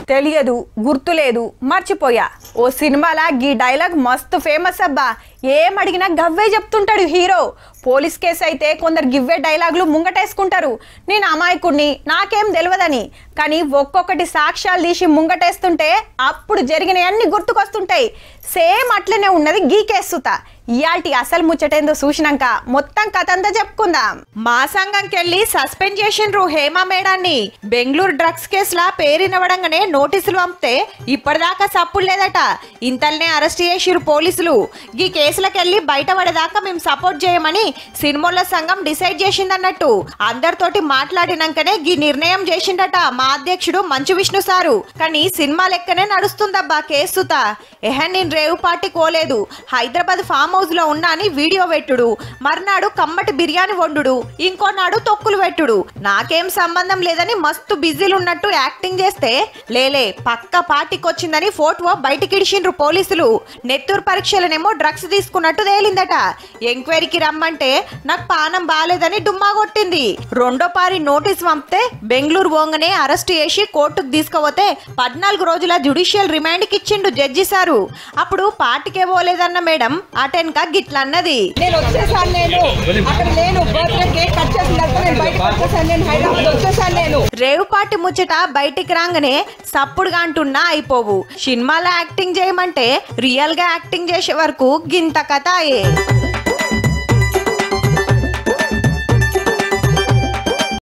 తెలియదు గుర్తులేదు మర్చిపోయా ఓ సినిమాలా గీ డైలాగ్ మస్తు ఫేమస్ అబ్బా ఏం అడిగినా గవ్వే చెప్తుంటాడు హీరో పోలీస్ కేసు అయితే కొందరు గివ్వే డైలాగులు ముంగటేసుకుంటారు నేను అమాయకుడిని నాకేం తెలియదని కానీ ఒక్కొక్కటి సాక్ష్యాలు తీసి ముంగటేస్తుంటే అప్పుడు జరిగినవన్నీ గుర్తుకొస్తుంటాయి సేమ్ అట్లనే ఉన్నది గీ కేసుత ఇయాల్టి అసలు ముచ్చటేందో చూసినాక మొత్తం కథ అంతా చెప్పుకుందాం మా సంఘంకెళ్ళి సస్పెండ్ చేసిండ్రు హేమ మేడాన్ని బెంగళూరు డ్రగ్స్ కేసులా పేరినవడంగానే నోటీసులు పంపితే ఇప్పటిదాకా సప్పుడు లేదట ఇంతల్నే అరెస్ట్ చేసిరు పోలీసులు ఈ కేసులకెళ్ళి బయటపడేదాకా మేము సపోర్ట్ చేయమని సినిమాల సంఘం డిసైడ్ చేసిందన్నట్టు అందరితోటి మాట్లాడినాకనే ఈ నిర్ణయం చేసిండట మా అధ్యక్షుడు మంచు విష్ణు సారు కానీ సినిమా లెక్కనే నడుస్తుందబ్బా కేసుత ఎహన్ నేను రేవు పార్టీ కోలేదు హైదరాబాద్ ఫామ్ హౌస్ లో ఉన్నా అని వీడియో పెట్టుడు మర్నాడు కమ్మటి బిర్యానీ వండుడు ఇంకో నాడు తొక్కులు పెట్టుడు నాకేం సంబంధం లేదని మస్తు బిజీలు ఉన్నట్టు యాక్టింగ్ చేస్తే లేలే పక్క పార్టీకి వచ్చిందని ఫోటో బయటికి ఇడిచిండ్రు పోలీసులు నెత్తూరు పరీక్షలనేమో డ్రగ్స్ తీసుకున్నట్టు తేలిందట ఎంక్వైరీకి రమ్మంటే నాకు పానం బాలేదని డుమ్మా కొట్టింది రెండో పారి నోటీస్ పంపితే బెంగళూరు పోంగనే అరెస్ట్ చేసి కోర్టుకు తీసుకుపోతే పద్నాలుగు రోజుల జ్యుడిషియల్ రిమాండ్ కి ఇచ్చిండు జడ్జి సారు అప్పుడు పార్టీకే పోలేదన్న మేడం అటెన్క గిట్లా అన్నది నేను వచ్చేసాను నేను అక్కడ లేను బర్త్డే కేక్ కట్ చేసిన తర్వాత నేను బయటకు వచ్చేసాను నేను హైదరాబాద్ వచ్చేసాను నేను రేవు పార్టీ ముచ్చట బయటికి రాగానే సప్పుడుగా అంటున్నా అయిపోవు సినిమాలో యాక్టింగ్ చేయమంటే రియల్ గా యాక్టింగ్ చేసే వరకు గింత కథ అయ్యే